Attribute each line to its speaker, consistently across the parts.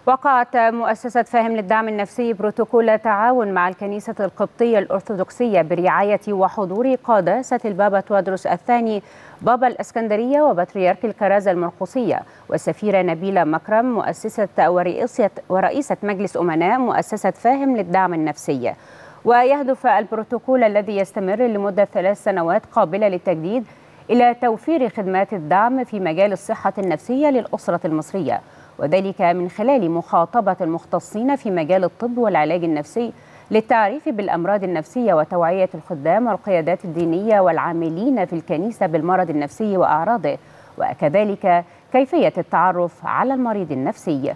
Speaker 1: وقعت مؤسسة فاهم للدعم النفسي بروتوكول تعاون مع الكنيسة القبطية الأرثوذكسية برعاية وحضور قداسة البابا توادرس الثاني بابا الإسكندرية وبطريرك الكرازة المرقسية والسفيرة نبيلة مكرم مؤسسة ورئيسة, ورئيسة مجلس أمناء مؤسسة فاهم للدعم النفسي ويهدف البروتوكول الذي يستمر لمدة ثلاث سنوات قابلة للتجديد إلى توفير خدمات الدعم في مجال الصحة النفسية للأسرة المصرية وذلك من خلال مخاطبة المختصين في مجال الطب والعلاج النفسي للتعريف بالأمراض النفسية وتوعية الخدام والقيادات الدينية والعاملين في الكنيسة بالمرض النفسي وأعراضه وكذلك كيفية التعرف على المريض النفسي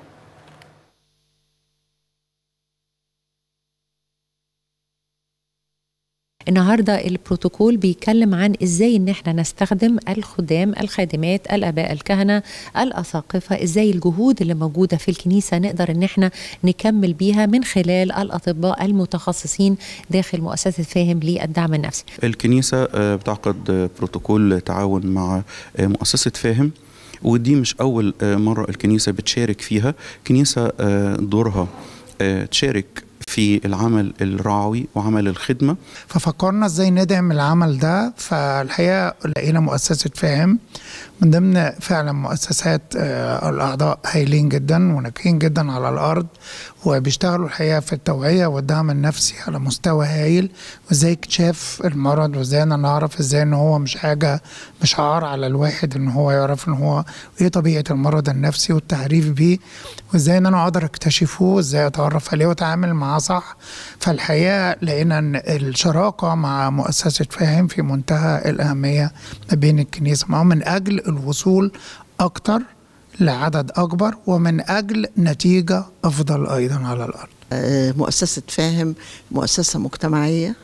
Speaker 2: النهارده البروتوكول بيتكلم عن ازاي ان احنا نستخدم الخدام الخادمات الاباء الكهنه الاساقفه ازاي الجهود اللي موجوده في الكنيسه نقدر ان احنا نكمل بيها من خلال الاطباء المتخصصين داخل مؤسسه فاهم للدعم النفسي.
Speaker 3: الكنيسه بتعقد بروتوكول تعاون مع مؤسسه فاهم ودي مش اول مره الكنيسه بتشارك فيها، كنيسه دورها تشارك في العمل الرعوي وعمل الخدمة
Speaker 4: ففكرنا ازاي ندعم العمل ده فالحقيقة لقينا مؤسسة فاهم من ضمن فعلا مؤسسات الأعضاء هايلين جدا وناجحين جدا على الأرض وبيشتغلوا الحقيقة في التوعية والدعم النفسي على مستوى هايل وازاي اكتشاف المرض وازاي انا نعرف ازاي ان هو مش حاجة مش عار على الواحد ان هو يعرف ان هو ايه طبيعة المرض النفسي والتعريف بيه وازاي ان انا اقدر اكتشفه وازاي اتعرف عليه واتعامل معاه صح فالحقيقة لقينا ان الشراكة مع مؤسسة فاهم في منتهى الأهمية ما بين الكنيسة معهم من أجل الوصول أكتر لعدد أكبر ومن أجل نتيجة أفضل أيضا على الأرض
Speaker 5: مؤسسة فاهم مؤسسة مجتمعية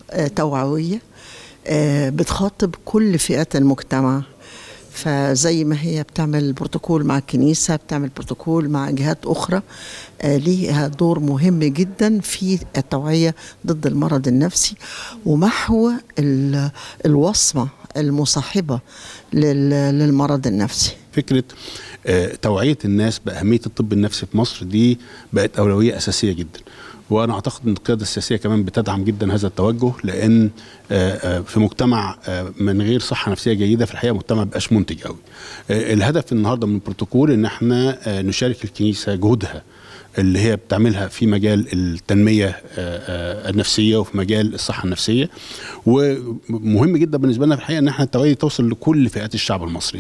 Speaker 5: توعوية بتخاطب كل فئات المجتمع فزي ما هي بتعمل بروتوكول مع الكنيسة بتعمل بروتوكول مع جهات أخرى ليها دور مهم جدا في التوعية ضد المرض النفسي ومحو الوصمة المصاحبة للمرض النفسي
Speaker 6: فكرة توعية الناس بأهمية الطب النفسي في مصر دي بقت أولوية أساسية جدا وانا اعتقد ان القياده السياسيه كمان بتدعم جدا هذا التوجه لان في مجتمع من غير صحه نفسيه جيده في الحقيقه مجتمع بقاش منتج قوي الهدف النهارده من البروتوكول ان احنا نشارك الكنيسه جهودها اللي هي بتعملها في مجال التنميه النفسيه وفي مجال الصحه النفسيه ومهم جدا بالنسبه لنا في الحقيقه ان احنا التوعيه توصل لكل فئات الشعب المصري